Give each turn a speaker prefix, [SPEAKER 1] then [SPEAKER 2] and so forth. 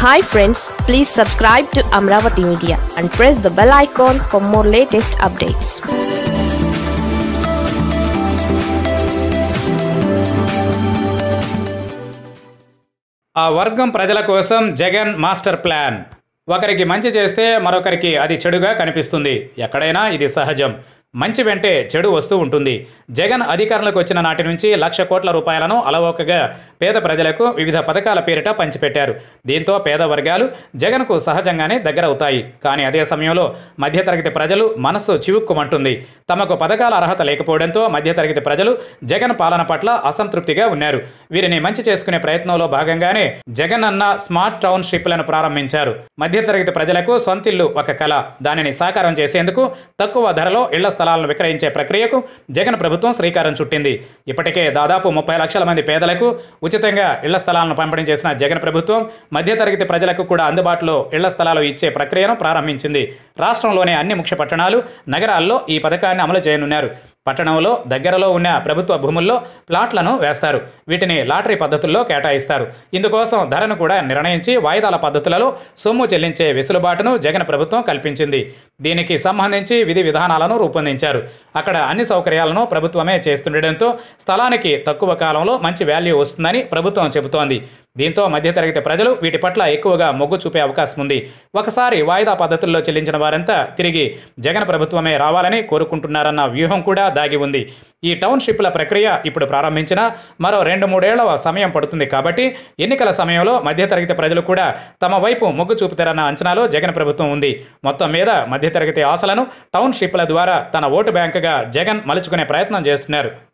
[SPEAKER 1] hi friends please subscribe to Amaravati media and press the bell icon for more latest updates
[SPEAKER 2] ఆ వర్గం ప్రజల కోసం Jagan master plan ఒకరికి మంచి చేస్తే మరొకరికి అది చెడుగా కనిపిస్తుంది ఎక్కడైనా ఇది సహజం మంచి వెంటే చెడు వస్తూ ఉంటుంది జగన్ అధికారంలోకి వచ్చిన నాటి నుంచి లక్ష కోట్ల రూపాయలను అలవోకగా పేద ప్రజలకు వివిధ పథకాల పేరిట పంచిపెట్టారు దీంతో పేద వర్గాలు జగన్కు సహజంగానే దగ్గరవుతాయి కానీ అదే సమయంలో మధ్యతరగతి ప్రజలు మనస్సు చివుక్కుమంటుంది తమకు పథకాల అర్హత లేకపోవడంతో మధ్యతరగతి ప్రజలు జగన్ పాలన పట్ల అసంతృప్తిగా ఉన్నారు వీరిని మంచి చేసుకునే ప్రయత్నంలో భాగంగానే జగన్ అన్న స్మార్ట్ టౌన్షిప్లను ప్రారంభించారు మధ్యతరగతి ప్రజలకు సొంతిల్లు ఒక కళ దానిని సాకారం చేసేందుకు తక్కువ ధరలో ఇళ్ల స్థలాలను విక్రయించే ప్రక్రియకు జగన్ ప్రభుత్వం శ్రీకారం చుట్టింది ఇప్పటికే దాదాపు ముప్పై లక్షల మంది పేదలకు ఉచితంగా ఇళ్ల స్థలాలను పంపిణీ చేసిన జగన్ ప్రభుత్వం మధ్యతరగతి ప్రజలకు కూడా అందుబాటులో ఇళ్ల స్థలాలు ఇచ్చే ప్రక్రియను ప్రారంభించింది రాష్ట్రంలోని అన్ని ముఖ్య పట్టణాలు నగరాల్లో ఈ పథకాన్ని అమలు చేయనున్నారు పట్టణంలో దగ్గరలో ఉన్న ప్రభుత్వ భూముల్లో ప్లాట్లను వేస్తారు వీటిని లాటరీ పద్ధతుల్లో కేటాయిస్తారు ఇందుకోసం ధరను కూడా నిర్ణయించి వాయిదాల పద్ధతులలో సొమ్ము చెల్లించే వెసులుబాటును జగన్ ప్రభుత్వం కల్పించింది దీనికి సంబంధించి విధి విధానాలను రూపొందించారు అక్కడ అన్ని సౌకర్యాలను ప్రభుత్వమే చేస్తుండటంతో స్థలానికి తక్కువ కాలంలో మంచి వాల్యూ వస్తుందని ప్రభుత్వం చెబుతోంది దీంతో మధ్యతరగతి ప్రజలు వీటి పట్ల ఎక్కువగా మొగ్గు చూపే అవకాశం ఉంది ఒకసారి వాయిదా పద్ధతుల్లో చెల్లించిన వారంతా తిరిగి జగన్ ప్రభుత్వమే రావాలని కోరుకుంటున్నారన్న వ్యూహం కూడా దాగి ఉంది ఈ టౌన్షిప్ల ప్రక్రియ ఇప్పుడు ప్రారంభించిన మరో రెండు మూడేళ్ల సమయం పడుతుంది కాబట్టి ఎన్నికల సమయంలో మధ్యతరగతి ప్రజలు కూడా తమ వైపు మొగ్గు చూపుతారన్న అంచనాలో జగన్ ప్రభుత్వం ఉంది మొత్తం మీద మధ్యతరగతి ఆశలను టౌన్షిప్ల ద్వారా తన ఓటు బ్యాంకుగా జగన్ మలుచుకునే ప్రయత్నం చేస్తున్నారు